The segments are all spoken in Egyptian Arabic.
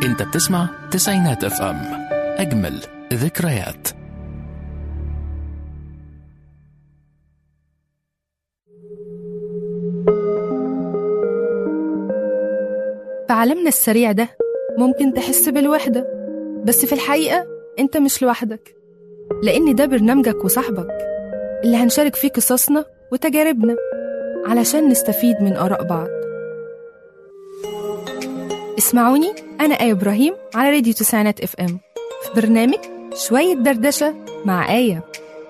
انت بتسمع تسعينات اف ام اجمل ذكريات في عالمنا السريع ده ممكن تحس بالوحدة بس في الحقيقة أنت مش لوحدك لأن ده برنامجك وصاحبك اللي هنشارك فيه قصصنا وتجاربنا علشان نستفيد من آراء بعض اسمعوني أنا آية إبراهيم على راديو تسعينات اف ام في برنامج شوية دردشة مع آية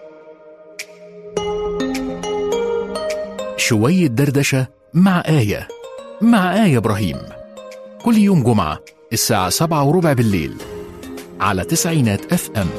شوية دردشة مع آية مع آية إبراهيم كل يوم جمعة الساعة سبعة وربع بالليل على تسعينات اف ام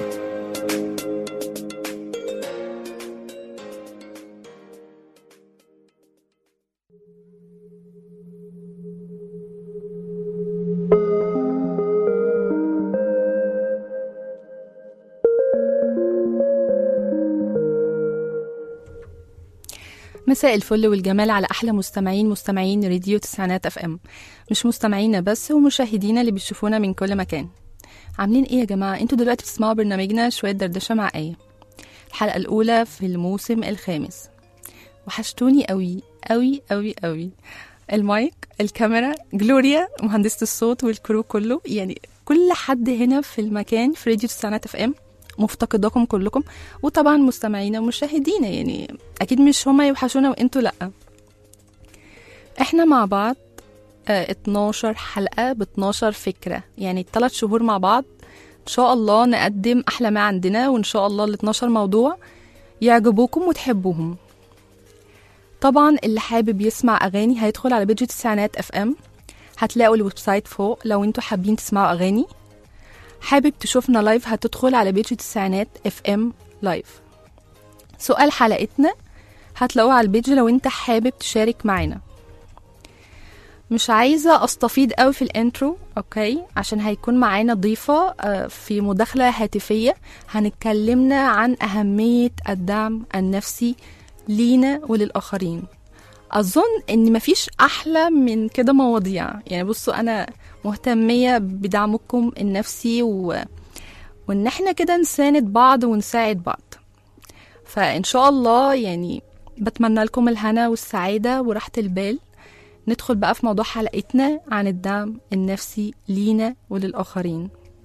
مساء الفل والجمال على احلى مستمعين مستمعين راديو تسعينات اف ام مش مستمعينا بس ومشاهدينا اللي بيشوفونا من كل مكان عاملين ايه يا جماعه انتوا دلوقتي بتسمعوا برنامجنا شويه دردشه مع ايه الحلقه الاولى في الموسم الخامس وحشتوني قوي قوي قوي قوي المايك الكاميرا جلوريا مهندسة الصوت والكرو كله يعني كل حد هنا في المكان في راديو تسعينات اف ام مفتقداكم كلكم وطبعا مستمعينا ومشاهدينا يعني اكيد مش هما يوحشونا وانتوا لا احنا مع بعض آه 12 حلقة ب 12 فكرة يعني 3 شهور مع بعض ان شاء الله نقدم احلى ما عندنا وان شاء الله ال 12 موضوع يعجبوكم وتحبوهم طبعا اللي حابب يسمع اغاني هيدخل على بيج تسعينات اف ام هتلاقوا الويب سايت فوق لو انتوا حابين تسمعوا اغاني حابب تشوفنا لايف هتدخل على بيج التسعينات اف ام لايف سؤال حلقتنا هتلاقوه على البيج لو انت حابب تشارك معانا مش عايزة استفيض قوي في الانترو اوكي عشان هيكون معانا ضيفة آه، في مداخلة هاتفية هنتكلمنا عن أهمية الدعم النفسي لينا وللآخرين أظن إن مفيش أحلى من كده مواضيع يعني بصوا أنا مهتمية بدعمكم النفسي و... وإن احنا كده نساند بعض ونساعد بعض فإن شاء الله يعني بتمنى لكم الهنا والسعادة وراحة البال ندخل بقى في موضوع حلقتنا عن الدعم النفسي لينا وللآخرين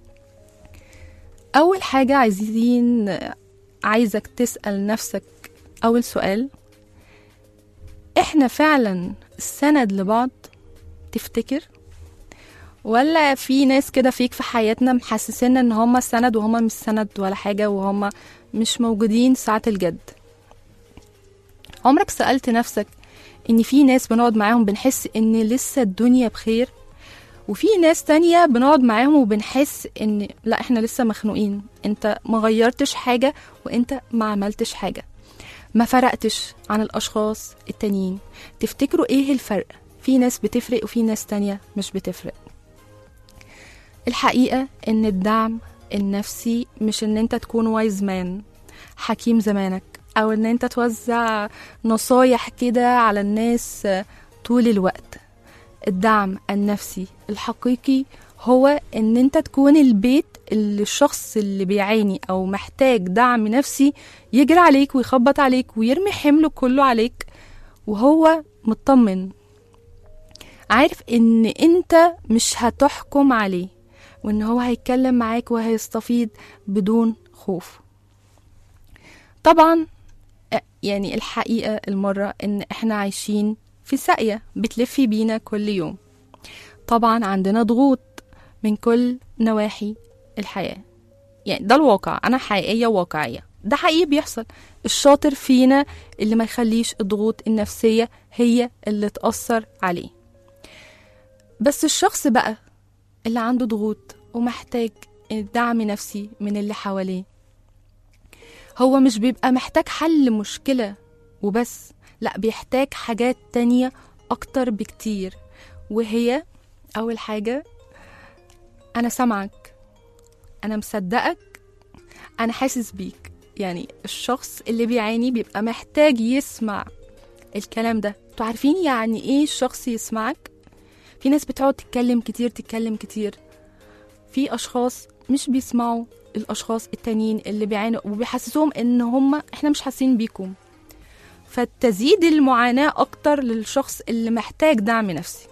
أول حاجة عايزين عايزك تسأل نفسك أول سؤال إحنا فعلا السند لبعض تفتكر ولا في ناس كده فيك في حياتنا محسسنا ان هما السند وهما مش سند ولا حاجة وهما مش موجودين ساعة الجد عمرك سألت نفسك ان في ناس بنقعد معاهم بنحس ان لسه الدنيا بخير وفي ناس تانية بنقعد معاهم وبنحس ان لا احنا لسه مخنوقين انت ما غيرتش حاجة وانت ما عملتش حاجة ما فرقتش عن الاشخاص التانيين تفتكروا ايه الفرق في ناس بتفرق وفي ناس تانية مش بتفرق الحقيقة ان الدعم النفسي مش ان انت تكون وايز مان حكيم زمانك او ان انت توزع نصايح كده على الناس طول الوقت الدعم النفسي الحقيقي هو ان انت تكون البيت اللي الشخص اللي بيعاني او محتاج دعم نفسي يجري عليك ويخبط عليك ويرمي حمله كله عليك وهو مطمن عارف ان انت مش هتحكم عليه وان هو هيتكلم معاك وهيستفيد بدون خوف طبعا يعني الحقيقة المرة ان احنا عايشين في ساقية بتلفي بينا كل يوم طبعا عندنا ضغوط من كل نواحي الحياة يعني ده الواقع أنا حقيقية واقعية ده حقيقي بيحصل الشاطر فينا اللي ما يخليش الضغوط النفسية هي اللي تأثر عليه بس الشخص بقى اللي عنده ضغوط ومحتاج دعم نفسي من اللي حواليه هو مش بيبقى محتاج حل مشكلة وبس لا بيحتاج حاجات تانية أكتر بكتير وهي أول حاجة أنا سامعك أنا مصدقك أنا حاسس بيك يعني الشخص اللي بيعاني بيبقى محتاج يسمع الكلام ده انتوا عارفين يعني ايه الشخص يسمعك في ناس بتقعد تتكلم كتير تتكلم كتير في اشخاص مش بيسمعوا الاشخاص التانيين اللي بيعانوا وبيحسسوهم ان هم احنا مش حاسين بيكم فتزيد المعاناة اكتر للشخص اللي محتاج دعم نفسي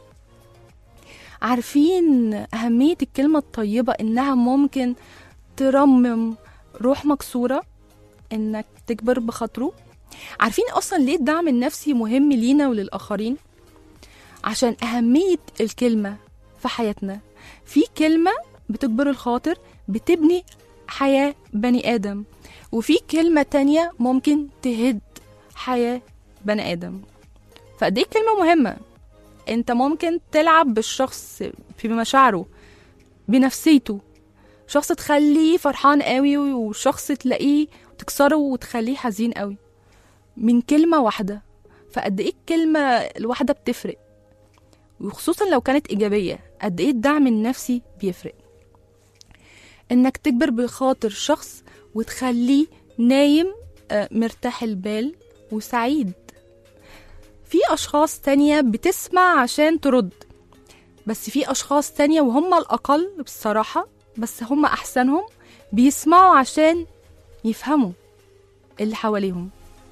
عارفين أهمية الكلمة الطيبة إنها ممكن ترمم روح مكسورة إنك تكبر بخاطره عارفين أصلا ليه الدعم النفسي مهم لينا وللآخرين عشان أهمية الكلمة في حياتنا في كلمة بتكبر الخاطر بتبني حياة بني آدم وفي كلمة تانية ممكن تهد حياة بني آدم فقد ايه كلمة مهمة انت ممكن تلعب بالشخص في مشاعره بنفسيته شخص تخليه فرحان قوي وشخص تلاقيه تكسره وتخليه حزين قوي من كلمة واحدة فقد ايه الكلمة الواحدة بتفرق وخصوصا لو كانت إيجابية قد ايه الدعم النفسي بيفرق انك تكبر بخاطر شخص وتخليه نايم آه، مرتاح البال وسعيد في أشخاص تانية بتسمع عشان ترد بس في أشخاص تانية وهم الأقل بصراحة بس هم أحسنهم بيسمعوا عشان يفهموا اللي حواليهم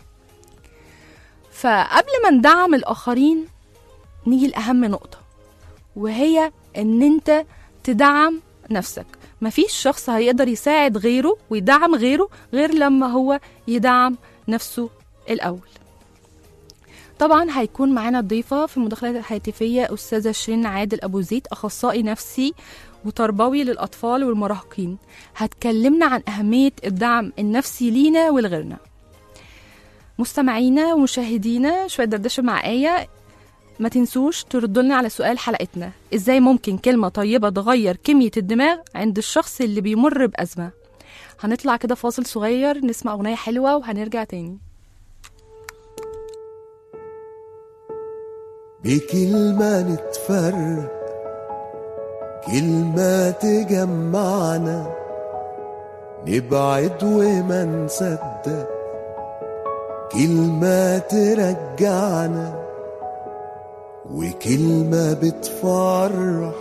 فقبل ما ندعم الآخرين نيجي لأهم نقطة وهي إن أنت تدعم نفسك مفيش شخص هيقدر يساعد غيره ويدعم غيره غير لما هو يدعم نفسه الأول طبعا هيكون معانا ضيفة في المداخلة الهاتفية أستاذة شيرين عادل أبو زيد أخصائي نفسي وتربوي للأطفال والمراهقين هتكلمنا عن أهمية الدعم النفسي لينا ولغيرنا مستمعينا ومشاهدينا شوية دردشة مع آية ما تنسوش تردوا لنا على سؤال حلقتنا ازاي ممكن كلمة طيبة تغير كمية الدماغ عند الشخص اللي بيمر بأزمة هنطلع كده فاصل صغير نسمع أغنية حلوة وهنرجع تاني بكلمة نتفرق كلمة تجمعنا نبعد وما نصدق كلمة ترجعنا وكلمة بتفرح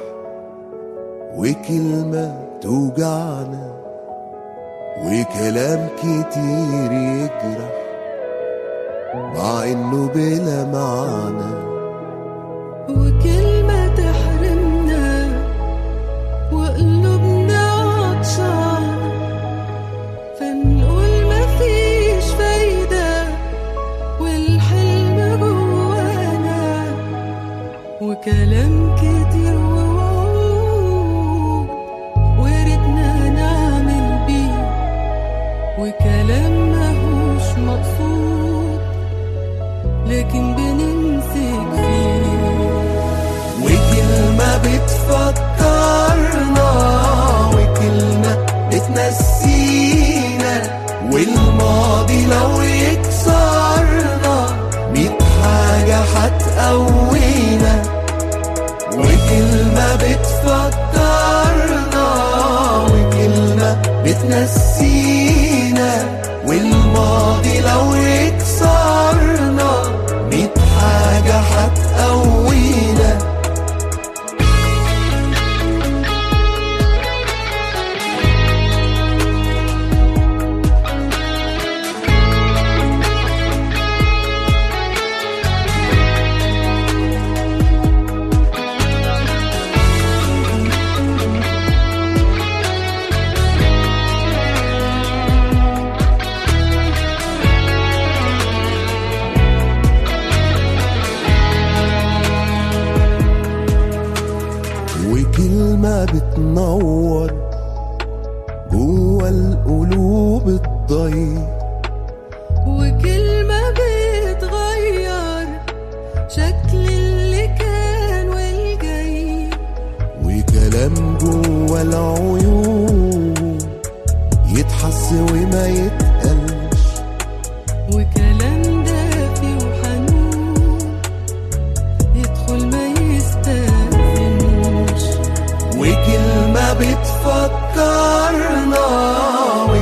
وكلمة توجعنا وكلام كتير يجرح مع انه بلا معنى وكلمة تحرمنا وقلوبنا عطشان فنقول مفيش فايدة والحلم جوانا وكلام كتير ووعود وردنا نعمل بيه وكلام ماهوش مقصود لكن بنمسك فيه وكلمة بتفكرنا وكلمة بتنسينا والماضي لو يكسرنا ميت حاجة هتقوينا وكلمة بتفكرنا وكلمة بتنسينا والماضي لو يكسرنا ميت حاجة هتقوينا وكلمة بتنور جوا القلوب الضيق وكلمة بتغير شكل اللي كان والجاي وكلام جوا العيون يتحس وما يتقلش وكلام دافي وحنون يدخل ما يستأذنش وكلمة بتفكرنا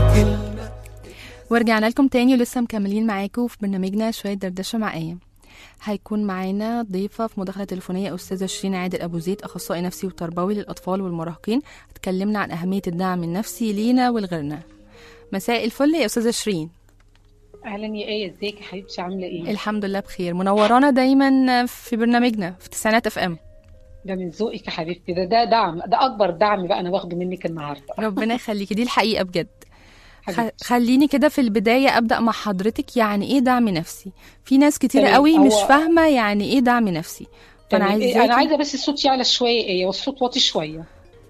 وكلمة ورجعنا لكم تاني ولسه مكملين معاكم في برنامجنا شوية دردشة مع آية هيكون معانا ضيفة في مداخلة تليفونية أستاذة شيرين عادل أبو زيد أخصائي نفسي وتربوي للأطفال والمراهقين هتكلمنا عن أهمية الدعم النفسي لينا ولغيرنا مساء الفل يا أستاذة شيرين اهلا يا ايه ازيك يا حبيبتي عامله ايه الحمد لله بخير منورانا دايما في برنامجنا في تسعينات اف ام ده من ذوقك يا حبيبتي ده ده دعم ده اكبر دعم بقى انا واخده منك النهارده ربنا يخليكي دي الحقيقة بجد خ- حبيبتي. خليني كده في البداية أبدأ مع حضرتك يعني إيه دعم نفسي في ناس كتير تمام، قوي مش هو- فاهمة يعني إيه دعم نفسي فأنا تمام. إيه، عايزاكي انا عايزه بس الصوت يعلى شويه ايه والصوت واطي شويه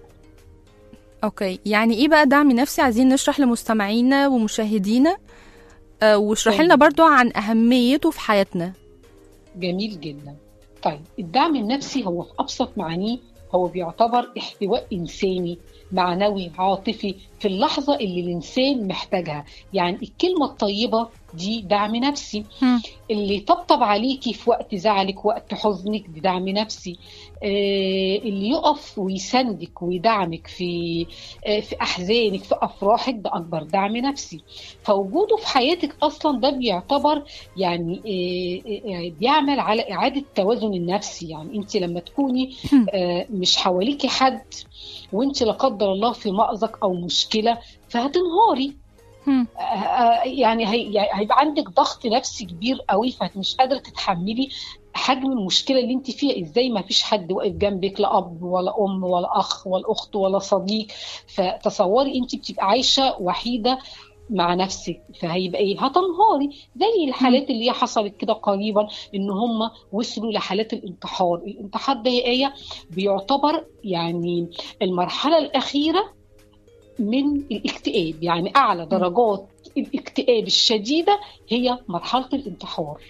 اوكي يعني ايه بقى دعم نفسي عايزين نشرح لمستمعينا ومشاهدينا آه واشرحي طيب. لنا برضو عن اهميته في حياتنا جميل جدا طيب الدعم النفسي هو في ابسط معانيه هو بيعتبر احتواء انساني معنوي عاطفي في اللحظه اللي الانسان محتاجها يعني الكلمه الطيبه دي دعم نفسي هم. اللي يطبطب عليكي في وقت زعلك وقت حزنك دي دعم نفسي آه اللي يقف ويساندك ويدعمك في آه في احزانك في افراحك ده اكبر دعم نفسي فوجوده في حياتك اصلا ده بيعتبر يعني آه، آه، بيعمل على اعاده توازن النفسي يعني انت لما تكوني آه، مش حواليكي حد وانت لا قدر الله في مأزق او مشكله فهتنهاري هم. آه، آه، يعني هي- يعني هيبقى عندك ضغط نفسي كبير قوي فمش قادره تتحملي حجم المشكله اللي انت فيها ازاي ما فيش حد واقف جنبك لا اب ولا ام ولا اخ ولا اخت ولا صديق فتصوري انت بتبقى عايشه وحيده مع نفسك فهيبقى ايه هتنهاري زي الحالات اللي هي حصلت كده قريبا ان هم وصلوا لحالات الانتحار الانتحار ده يا ايه بيعتبر يعني المرحله الاخيره من الاكتئاب يعني اعلى درجات الاكتئاب الشديده هي مرحله الانتحار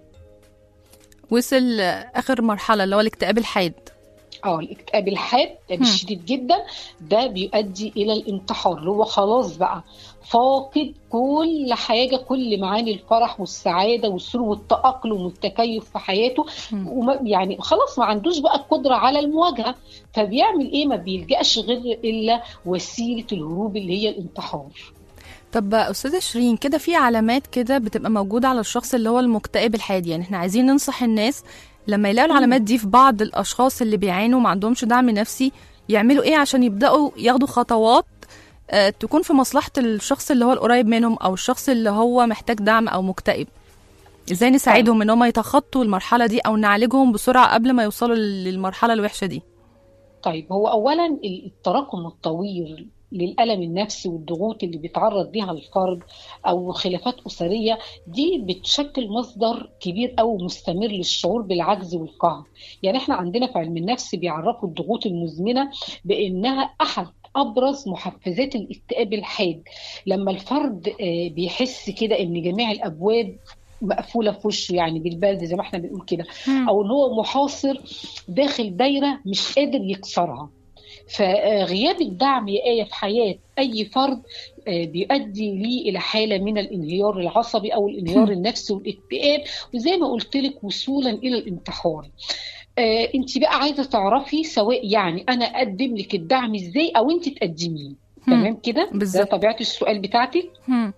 وصل آه، اخر مرحله اللي هو الاكتئاب الحاد اه الاكتئاب الحاد الشديد جدا ده بيؤدي الى الانتحار اللي هو خلاص بقى فاقد كل حاجه كل معاني الفرح والسعاده والسرور والتاقلم والتكيف في حياته مم. وما يعني خلاص ما عندوش بقى القدره على المواجهه فبيعمل ايه ما بيلجاش غير الا وسيله الهروب اللي هي الانتحار طب بقى استاذه شيرين كده في علامات كده بتبقى موجوده على الشخص اللي هو المكتئب الحاد يعني احنا عايزين ننصح الناس لما يلاقوا العلامات دي في بعض الاشخاص اللي بيعانوا ما عندهمش دعم نفسي يعملوا ايه عشان يبداوا ياخدوا خطوات آه، تكون في مصلحه الشخص اللي هو القريب منهم او الشخص اللي هو محتاج دعم او مكتئب ازاي نساعدهم ان هم يتخطوا المرحله دي او نعالجهم بسرعه قبل ما يوصلوا للمرحله الوحشه دي طيب هو اولا التراكم الطويل للألم النفسي والضغوط اللي بيتعرض ليها الفرد أو خلافات أسرية دي بتشكل مصدر كبير أو مستمر للشعور بالعجز والقهر يعني احنا عندنا في علم النفس بيعرفوا الضغوط المزمنة بأنها أحد أبرز محفزات الاكتئاب الحاد لما الفرد آه، بيحس كده إن جميع الأبواب مقفولة في وشه يعني بالبلد زي ما احنا بنقول كده او ان هو محاصر داخل دايره مش قادر يكسرها فغياب الدعم يا آية في حياة أي فرد آه، بيؤدي ليه إلى حالة من الانهيار العصبي أو الانهيار النفسي والاكتئاب وزي ما قلت لك وصولا إلى الانتحار آه، انت بقى عايزه تعرفي سواء يعني انا اقدم لك الدعم ازاي او انت تقدميه تمام كده ده بالظبط. طبيعه السؤال بتاعتك هم.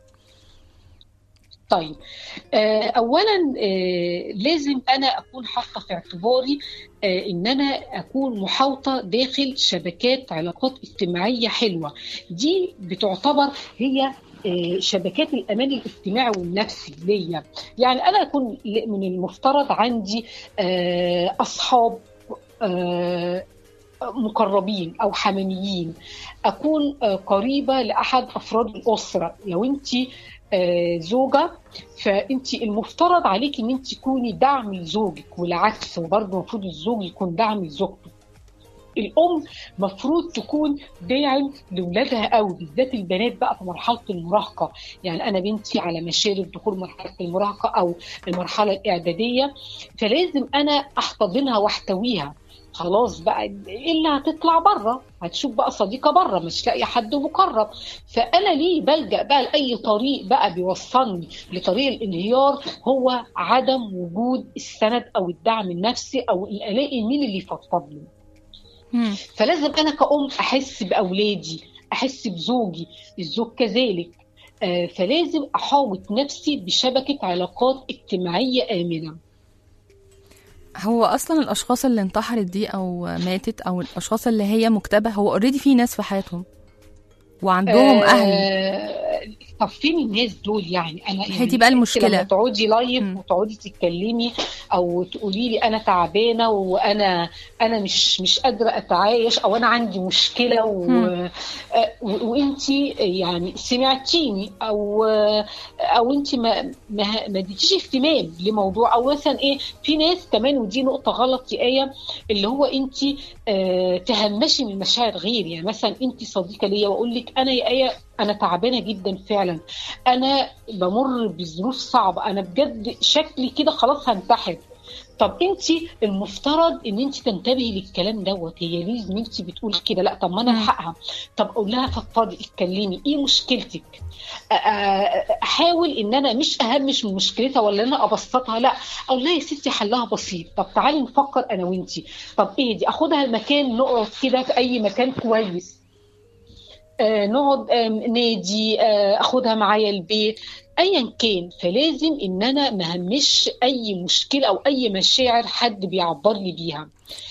طيب آه، اولا آه، لازم انا اكون حاطه في اعتباري آه، ان انا اكون محاوطه داخل شبكات علاقات اجتماعيه حلوه دي بتعتبر هي آه، شبكات الامان الاجتماعي والنفسي ليا يعني انا اكون ل- من المفترض عندي آه، اصحاب آه، مقربين او حميميين اكون آه، قريبه لاحد افراد الاسره لو انت آه، زوجه فانت المفترض عليك ان انت تكوني دعم لزوجك والعكس وبرضه المفروض الزوج يكون دعم لزوجته الام مفروض تكون داعم لاولادها قوي بالذات البنات بقى في مرحله المراهقه يعني انا بنتي على مشارف دخول مرحله المراهقه او المرحله الاعداديه فلازم انا احتضنها واحتويها خلاص بقى الا هتطلع بره هتشوف بقى صديقه بره مش لاقي حد مقرب فانا ليه بلجا بقى لاي طريق بقى بيوصلني لطريق الانهيار هو عدم وجود السند او الدعم النفسي او الاقي مين اللي يفضفض لي هم. فلازم انا كأم احس باولادي احس بزوجي الزوج كذلك آه، فلازم احاوط نفسي بشبكه علاقات اجتماعيه امنه هو اصلا الاشخاص اللي انتحرت دي او ماتت او الاشخاص اللي هي مكتبه هو اوريدي في ناس في حياتهم وعندهم اهل آه طب فين الناس دول يعني انا هي يعني دي بقى أنت المشكلة. لما تقعدي لايف مم. وتقعدي تتكلمي او تقولي لي انا تعبانه وانا انا مش مش قادره اتعايش او انا عندي مشكله و... مم. وانت يعني سمعتيني او او انت ما ما ما اديتيش اهتمام لموضوع او مثلا ايه في ناس كمان ودي نقطه غلط يا ايه اللي هو انت آه تهمشي من مشاعر غير يعني مثلا انت صديقه ليا واقول لك انا يا ايه انا تعبانه جدا فعلا انا بمر بظروف صعبه انا بجد شكلي كده خلاص هنتحر طب انت المفترض ان انت تنتبهي للكلام دوت هي ليه زميلتي بتقول كده لا طب ما انا مم. الحقها طب اقول لها فضفضي اتكلمي ايه مشكلتك أ- أ- احاول ان انا مش اهمش من مشكلتها ولا انا ابسطها لا اقول لها يا ستي حلها بسيط طب تعالي نفكر انا وانتي طب ايه دي اخدها المكان نقعد كده في اي مكان كويس آه نقعد آه نادي آه اخدها معايا البيت ايا كان فلازم ان انا ما همش اي مشكله او اي مشاعر حد بيعبر لي بيها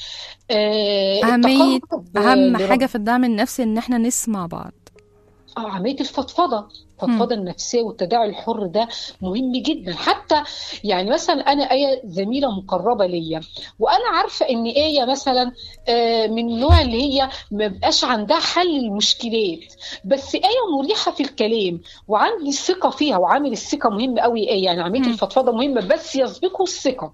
آه أهمية التقرب اهم لرب- حاجه في الدعم النفسي ان احنا نسمع بعض اه عمليه الفضفضه الفضفضه النفسيه والتداعي الحر ده مهم جدا حتى يعني مثلا انا ايه زميله مقربه ليا وانا عارفه ان ايه مثلا آه، من النوع اللي هي ما بقاش عندها حل المشكلات بس ايه مريحه في الكلام وعندي ثقه فيها وعامل الثقه مهم قوي ايه يعني عمليه مم. الفضفضه مهمه بس يسبقه الثقه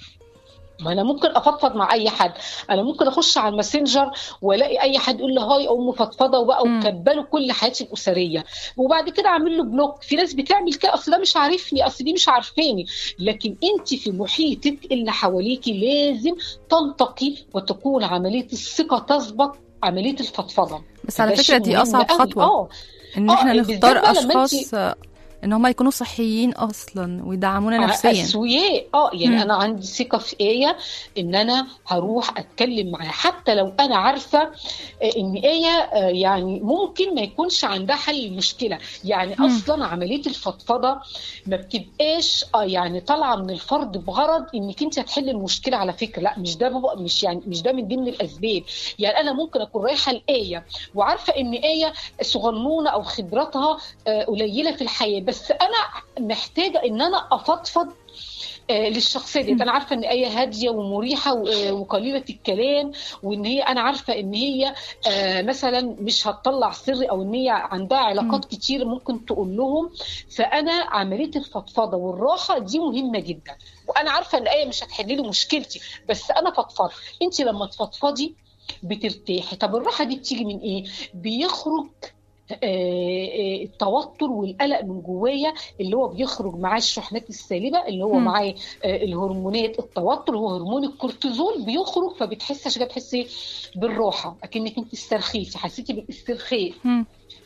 ما انا ممكن افضفض مع اي حد انا ممكن اخش على الماسنجر والاقي اي حد يقول لي هاي اقوم مفضفضه وبقى مم. وكبله كل حياتي الاسريه وبعد كده اعمل له بلوك في ناس بتعمل كده اصل ده مش عارفني اصل دي مش عارفاني لكن انت في محيطك اللي حواليكي لازم تنتقي وتكون عمليه الثقه تسبق عمليه الفضفضه بس على ده فكره شيء دي مهم اصعب قوي. خطوه اه ان آه، احنا بالذات نختار بقى لما اشخاص آه، ان هم يكونوا صحيين اصلا ويدعمونا نفسيا اسوياء اه يعني مم. انا عندي ثقه في ايه ان انا هروح اتكلم معاها حتى لو انا عارفه آه، ان ايه آه، يعني ممكن ما يكونش عندها حل المشكله يعني مم. اصلا عمليه الفضفضه ما بتبقاش اه يعني طالعه من الفرد بغرض انك انت هتحل المشكله على فكره لا مش ده بابا مش يعني مش ده من ضمن الاسباب يعني انا ممكن اكون رايحه لايه وعارفه ان ايه صغنونه او خبراتها آه، قليله في الحياه بس انا محتاجه ان انا افضفض آه، للشخصيه دي انا عارفه ان ايه هاديه ومريحه و- آه، وقليله الكلام وان هي انا عارفه ان هي آه، مثلا مش هتطلع سر او ان هي عندها علاقات كتير ممكن تقول لهم فانا عمليه الفضفضه والراحه دي مهمه جدا وانا عارفه ان ايه مش هتحل لي مشكلتي بس انا فضفض انت لما تفضفضي بترتاحي طب الراحه دي بتيجي من ايه بيخرج آه، آه، التوتر والقلق من جوايا اللي هو بيخرج معاه الشحنات السالبه اللي هو مم. معاه آه، الهرمونات التوتر هو هرمون الكورتيزول بيخرج فبتحسي عشان كده بتحسي بالراحه اكنك انت استرخيتي حسيتي بالاسترخاء مم.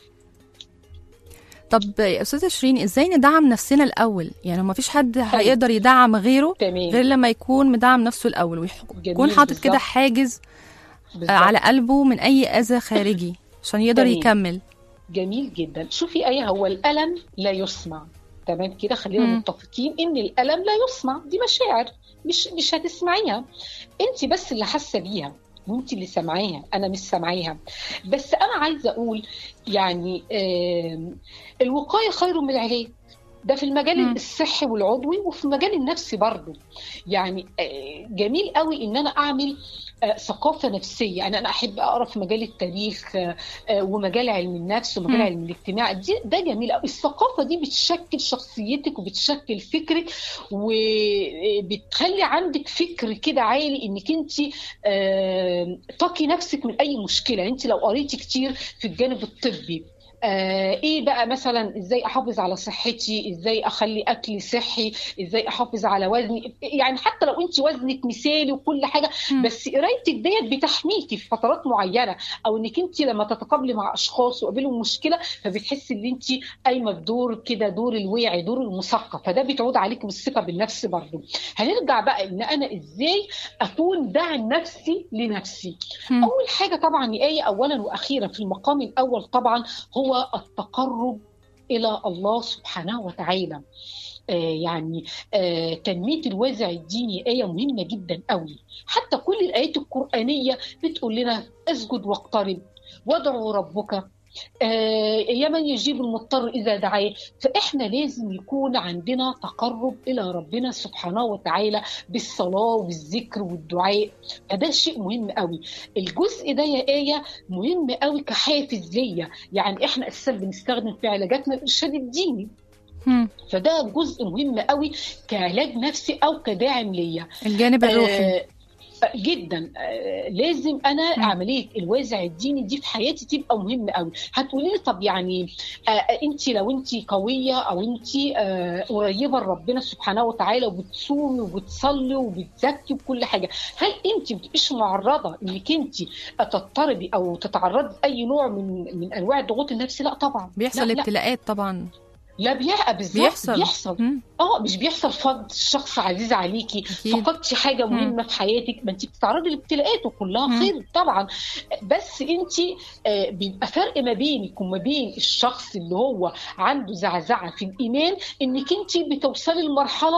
طب يا استاذه شيرين ازاي ندعم نفسنا الاول يعني ما فيش حد هيقدر يدعم غيره تمام غير لما يكون مدعم نفسه الاول ويكون جميل حاطط كده بالظبط. حاجز بالظبط. آه، على قلبه من اي اذى خارجي عشان يقدر تمام. يكمل جميل جدا شوفي ايه هو الالم لا يسمع تمام كده خلينا مم. متفقين ان الالم لا يسمع دي مشاعر مش مش هتسمعيها انت بس اللي حاسه بيها وانت اللي سامعاها انا مش سامعاها بس انا عايزه اقول يعني آم، الوقايه خير من العلاج ده في المجال مم. الصحي والعضوي وفي المجال النفسي برضه يعني آه، جميل قوي ان انا اعمل آه، ثقافه نفسيه يعني انا احب اقرا في مجال التاريخ آه، آه، ومجال علم النفس ومجال مم. علم الاجتماع دي ده جميل قوي الثقافه دي بتشكل شخصيتك وبتشكل فكرك وبتخلي عندك فكر كده عالي انك انت آه، تقي نفسك من اي مشكله انت لو قريتي كتير في الجانب الطبي آه ايه بقى مثلا ازاي احافظ على صحتي ازاي اخلي اكلي صحي ازاي احافظ على وزني يعني حتى لو انت وزنك مثالي وكل حاجه مم. بس قرايتك ديت بتحميكي في فترات معينه او انك انت لما تتقابلي مع اشخاص وقابلهم مشكله فبتحسي ان انت قايمه بدور كده دور الوعي دور المثقف فده بتعود عليك بالثقه بالنفس برضه هنرجع بقى ان انا ازاي اكون داعم نفسي لنفسي مم. اول حاجه طبعا يا ايه اولا واخيرا في المقام الاول طبعا هو التقرب الى الله سبحانه وتعالى آه، يعني آه، تنميه الوازع الديني ايه مهمه جدا قوي حتى كل الايات القرانيه بتقول لنا اسجد واقترب وادعوا ربك آه، يا من يجيب المضطر اذا دعاه فاحنا لازم يكون عندنا تقرب الى ربنا سبحانه وتعالى بالصلاه والذكر والدعاء فده شيء مهم قوي الجزء ده يا ايه مهم قوي كحافز ليا يعني احنا اساسا بنستخدم في علاجاتنا الارشاد الديني مم. فده جزء مهم قوي كعلاج نفسي او كداعم ليا الجانب الروحي آه، جدا آه، لازم انا مم. عمليه الوازع الديني دي في حياتي تبقى مهمه قوي هتقولي لي طب يعني انت لو انت قويه او انت قريبه لربنا سبحانه وتعالى وبتصومي وبتصلي وبتزكي وكل حاجه هل انت ما بتبقيش معرضه انك انت تضطربي او تتعرضي لاي نوع من من انواع الضغوط النفسي لا طبعا بيحصل لا لا, ابتلاءات طبعا لا بيحصل بالظبط بيحصل. بيحصل مم. اه مش بيحصل فقد شخص عزيز عليكي أكيد. فقدتي حاجه مهمه في حياتك ما انت بتتعرضي لابتلاءات وكلها مم. خير طبعا بس انت آه، بيبقى فرق ما بينك وما بين الشخص اللي هو عنده زعزعه في الايمان انك انت بتوصلي لمرحله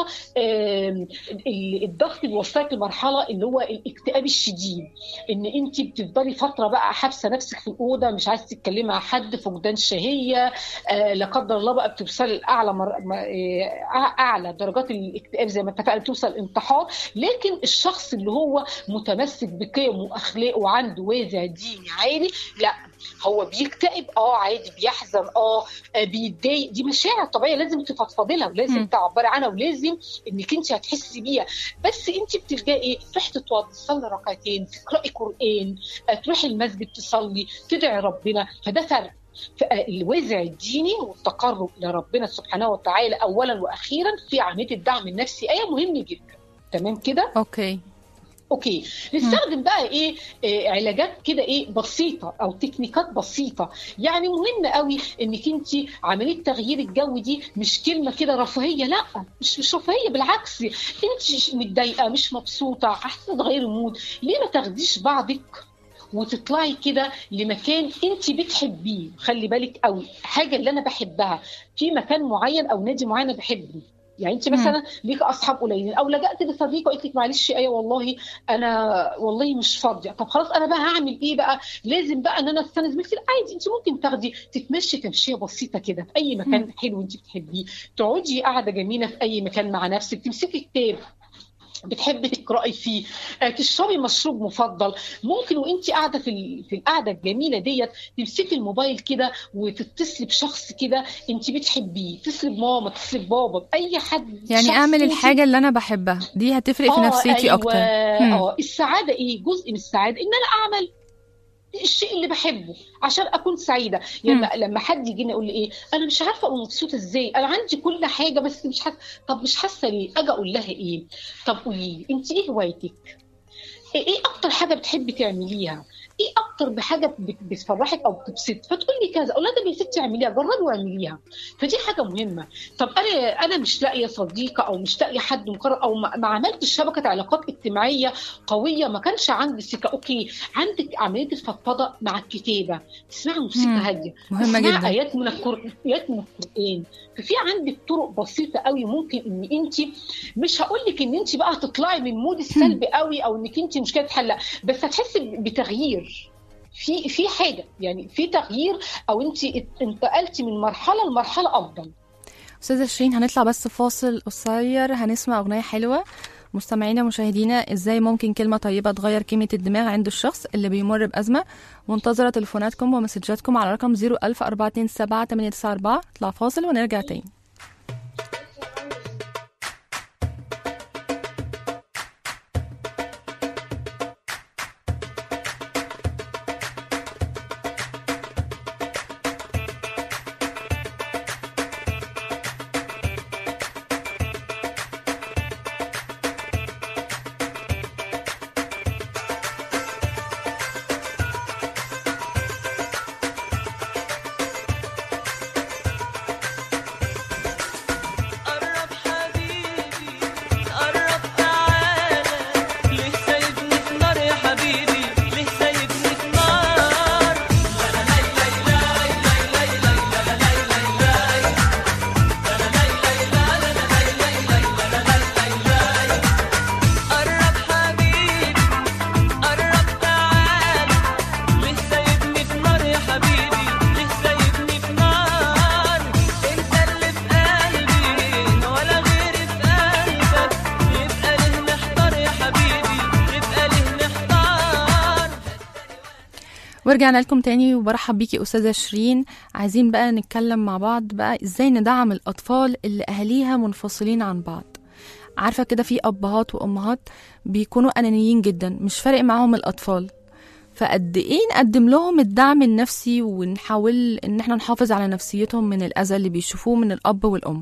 آم، ال- الضغط بيوصلك لمرحله اللي هو الاكتئاب الشديد ان انت بتفضلي فتره بقى حابسه نفسك في الاوضه مش عايزه تتكلمي مع حد فقدان شهيه آه، لا قدر الله بقى بتوصلي لاعلى مر... م- آه، اعلى درجات الاكتئاب زي ما اتفقنا بتوصل انتحار لكن الشخص اللي هو متمسك بقيمه واخلاقه وعنده وازع ديني عالي لا هو بيكتئب اه عادي بيحزن اه آه، بيتضايق دي مشاعر طبيعيه لازم تفضفضي لها ولازم مم. تعبري عنها ولازم انك انت هتحسي بيها بس انت بتلجئي ايه تروحي تتوضي تصلي ركعتين تقراي قران آه، تروحي المسجد تصلي تدعي ربنا فده فرق فالوازع الديني والتقرب الى ربنا سبحانه وتعالى اولا واخيرا في عمليه الدعم النفسي ايه مهم جدا تمام كده اوكي اوكي نستخدم بقى ايه, إيه علاجات كده ايه بسيطه او تكنيكات بسيطه يعني مهم قوي انك انت عمليه تغيير الجو دي مش كلمه كده رفاهيه لا مش مش رفاهيه بالعكس انت متضايقه مش مبسوطه عايزه تغيري المود ليه ما تاخديش بعضك وتطلعي كده لمكان انت بتحبيه خلي بالك قوي حاجه اللي انا بحبها في مكان معين او نادي معين أنا بحبه يعني انت مثلا ليك اصحاب قليلين او لجأت لصديقه وقلت لك معلش ايه والله انا والله مش فاضيه طب خلاص انا بقى هعمل ايه بقى لازم بقى ان انا استنى زميلتي لا، عادي انت ممكن تاخدي تتمشي تمشيه بسيطه كده في اي مكان مم. حلو انت بتحبيه تقعدي قاعده جميله في اي مكان مع نفسك تمسكي كتاب بتحبي تقراي فيه آه، تشربي مشروب مفضل ممكن وانت قاعده في ال- في القعده الجميله ديت تمسكي الموبايل كده وتتصلي بشخص كده انت بتحبيه تتصلي بماما تتصلي ببابا باي حد يعني شخص اعمل انت- الحاجه اللي انا بحبها دي هتفرق في آه، نفسيتي أيوة. اكتر مم. اه السعاده ايه جزء من السعاده ان انا اعمل الشيء اللي بحبه عشان اكون سعيده يعني مم. لما حد يجيني يقول لي ايه انا مش عارفه ابقى مبسوطه ازاي انا عندي كل حاجه بس مش حاسه طب مش حاسه ليه اجي اقول لها ايه طب قولي لي انت ايه هوايتك ايه إيه اكتر حاجه بتحبي تعمليها ايه اكتر بحاجه بت- بتفرحك او بتبسط فتقول لي كذا اقول لها ده يا ستي اعمليها جربي واعمليها فدي حاجه مهمه طب انا انا مش لاقيه صديقه او مش لاقيه حد مقرر او ما ما عملتش شبكه علاقات اجتماعيه قويه ما كانش عندي سكه اوكي عندك عمليه الفضفضه مع الكتابه تسمعي موسيقى مم. هاديه مهمه تسمعي جدا ايات من القران ايات من القران ففي عندك طرق بسيطه قوي ممكن ان انت مش هقول لك ان انت بقى تطلعي من المود السلبي قوي او انك انت مشكله تحل لا، بس هتحسي بتغيير في في حاجه يعني في تغيير او انت انتقلتي من مرحله لمرحله افضل استاذه شيرين هنطلع بس فاصل قصير هنسمع اغنيه حلوه مستمعينا مشاهدينا ازاي ممكن كلمه طيبه تغير كيمه الدماغ عند الشخص اللي بيمر بازمه منتظره تليفوناتكم ومسجاتكم على رقم 01427 اطلع فاصل ونرجع تاني ورجعنا لكم تاني وبرحب بيكي أستاذة شيرين عايزين بقى نتكلم مع بعض بقى إزاي ندعم الأطفال اللي أهاليها منفصلين عن بعض عارفة كده في أبهات وأمهات بيكونوا أنانيين جدا مش فارق معاهم الأطفال فقد إيه نقدم لهم الدعم النفسي ونحاول إن احنا نحافظ على نفسيتهم من الأذى اللي بيشوفوه من الأب والأم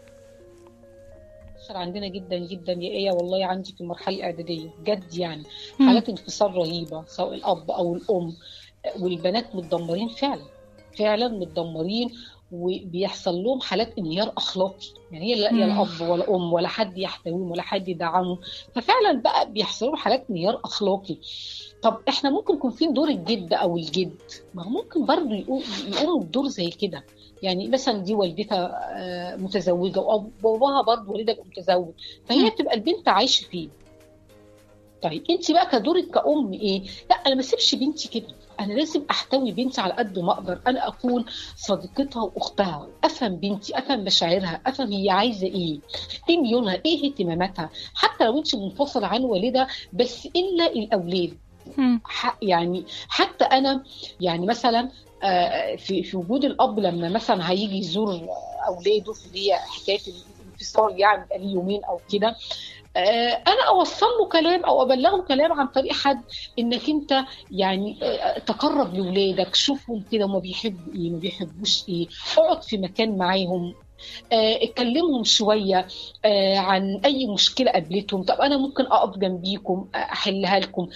انتشر عندنا جدا جدا يا ايه والله عندي في المرحله الاعداديه بجد يعني مم. حالات انفصال رهيبه سواء الاب او الام والبنات متدمرين فعلا فعلا متدمرين وبيحصل لهم حالات انهيار اخلاقي يعني هي لا يا مم. الاب ولا ام ولا حد يحتويهم ولا حد يدعمهم ففعلا بقى بيحصل لهم حالات انهيار اخلاقي طب احنا ممكن يكون في دور الجد او الجد ما هو ممكن برضه يقوم- يقوموا بدور زي كده يعني مثلا دي والدتها آه، متزوجه وباباها برضه والدها بيبقى متزوج فهي مم. بتبقى البنت عايشه فيه طيب انت بقى كدورك كأم ايه؟ لا انا ما اسيبش بنتي كده انا لازم احتوي بنتي على قد ما اقدر انا اكون صديقتها واختها افهم بنتي افهم مشاعرها افهم هي عايزه ايه ايه ميولها ايه اهتماماتها حتى لو انت منفصله عن والدها بس الا الاولاد مم. ح- يعني حتى انا يعني مثلا آه، في في وجود الاب لما مثلا هيجي يزور اولاده في اللي هي حكايه الانفصال يعني بقى ليه يومين او كده آه، انا اوصل له كلام او ابلغه كلام عن طريق حد انك انت يعني آه، تقرب لاولادك شوفهم كده هما بيحبوا ايه ما بيحبوش ايه اقعد في مكان معاهم آه، اتكلمهم شويه آه، عن اي مشكله قابلتهم طب انا ممكن اقف جنبيكم آه، احلها لكم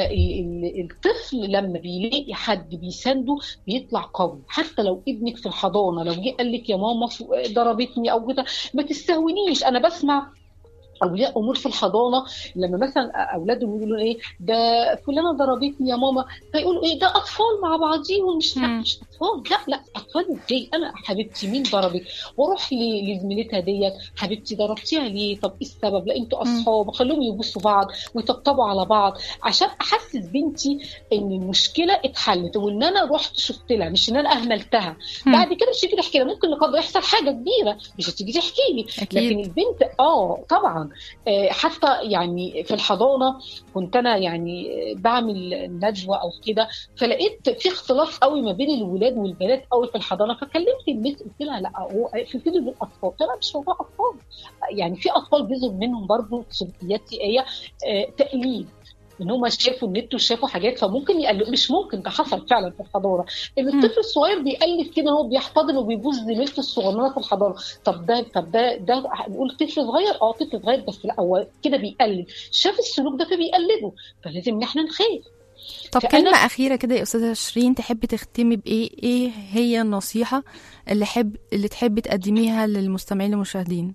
فالطفل لما بيلاقي حد بيسنده بيطلع قوي حتى لو ابنك في الحضانه لو جه قال لك يا ماما ف- ضربتني او كده ما تستهونيش انا بسمع اولياء امور في الحضانه لما مثلا اولادهم يقولوا ايه ده فلانه ضربتني يا ماما فيقولوا ايه ده اطفال مع بعضيهم مش لا مم. مش اطفال لا لا اطفال ازاي انا حبيبتي مين ضربك واروح ل- لزميلتها ديت حبيبتي ضربتيها ليه طب ايه السبب لا انتوا مم. اصحاب خليهم يبصوا بعض ويطبطبوا على بعض عشان احسس بنتي ان المشكله اتحلت وان انا رحت شفت لها مش ان انا اهملتها مم. بعد كده مش تيجي تحكي لها ممكن لقد يحصل حاجه كبيره مش هتيجي تحكي لي أكيد. لكن البنت اه طبعا آه، حتى يعني في الحضانه كنت انا يعني آه، بعمل ندوه او كده فلقيت في اختلاط قوي ما بين الولاد والبنات قوي في الحضانه فكلمت المس قلت لها لا هو في فيديو للاطفال قلت لها مش موضوع اطفال يعني في اطفال بيظهر منهم برضه سلوكيات سيئيه آه، تقليد ان هم شافوا النت وشافوا حاجات فممكن يقلدوا مش ممكن ده حصل فعلا في الحضانه ان مم. الطفل الصغير بيقلد كده هو بيحتضن وبيبوس زميلته الصغننه في الحضانه طب ده طب ده ده نقول طفل صغير اه طفل صغير بس لا هو كده بيقلد شاف السلوك ده فبيقلده فلازم ان احنا نخاف طب فأنا- كلمة أخيرة كده يا أستاذة شيرين تحبي تختمي بإيه؟ إيه هي النصيحة اللي حب اللي تحبي تقدميها للمستمعين المشاهدين؟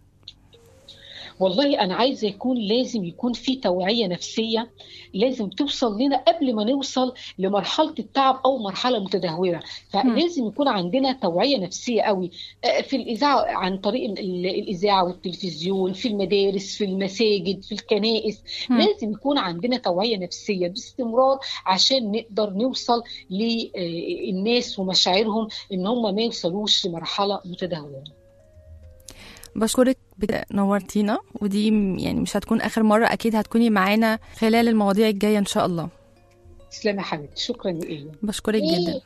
والله انا عايزه يكون لازم يكون في توعيه نفسيه لازم توصل لنا قبل ما نوصل لمرحله التعب او مرحله متدهوره فلازم يكون عندنا توعيه نفسيه قوي آه، في الاذاعه عن طريق ال- ال- الاذاعه والتلفزيون في المدارس في المساجد في الكنائس مم. لازم يكون عندنا توعيه نفسيه باستمرار عشان نقدر نوصل للناس ومشاعرهم ان هم ما يوصلوش لمرحله متدهوره بشكرك بجد نورتينا ودي م- يعني مش هتكون آخر مرة أكيد هتكوني معانا خلال المواضيع الجاية إن شاء الله تسلمي يا حبيبتي شكرا لإيه بشكرك جدا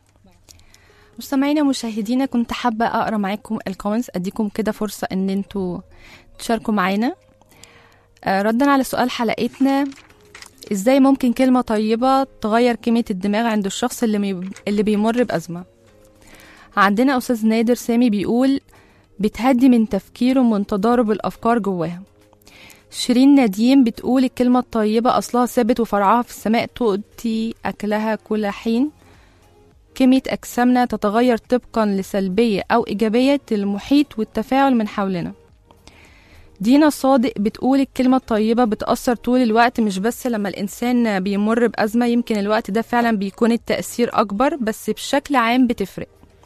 مستمعينا ومشاهدينا كنت حابة أقرأ معاكم الكومنتس أديكم كده فرصة إن انتوا تشاركوا معانا آه، ردا على سؤال حلقتنا إزاي ممكن كلمة طيبة تغير كمية الدماغ عند الشخص اللي, مي... اللي بيمر بأزمة عندنا أستاذ نادر سامي بيقول بتهدي من تفكيره ومن تضارب الأفكار جواها شيرين نديم بتقول الكلمة الطيبة أصلها ثابت وفرعها في السماء تؤتي أكلها كل حين كمية أجسامنا تتغير طبقا لسلبية أو إيجابية المحيط والتفاعل من حولنا دينا صادق بتقول الكلمة الطيبة بتأثر طول الوقت مش بس لما الإنسان بيمر بأزمة يمكن الوقت ده فعلا بيكون التأثير أكبر بس بشكل عام بتفرق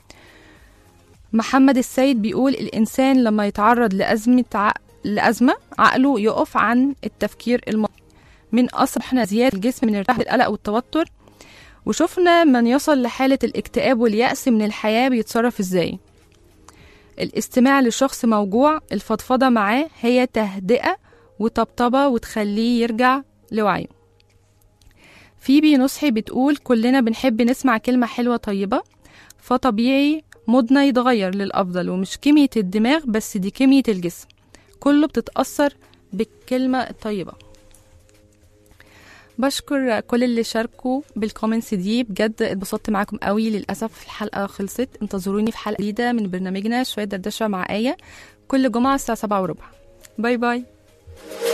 محمد السيد بيقول الإنسان لما يتعرض لأزمة ع... لأزمة عقله يقف عن التفكير الم... من أصبحنا زيادة الجسم من ارتاح القلق والتوتر وشفنا من يصل لحالة الاكتئاب واليأس من الحياة بيتصرف ازاي الاستماع لشخص موجوع الفضفضة معاه هي تهدئة وطبطبة وتخليه يرجع لوعيه فيبي نصحي بتقول كلنا بنحب نسمع كلمة حلوة طيبة فطبيعي مودنا يتغير للأفضل ومش كمية الدماغ بس دي كمية الجسم كله بتتأثر بالكلمة الطيبة بشكر كل اللي شاركوا بالكومنتس دي بجد اتبسطت معاكم قوي للأسف الحلقة خلصت انتظروني في حلقة جديدة من برنامجنا شوية دردشة مع آية كل جمعة الساعة سبعة وربع باي باي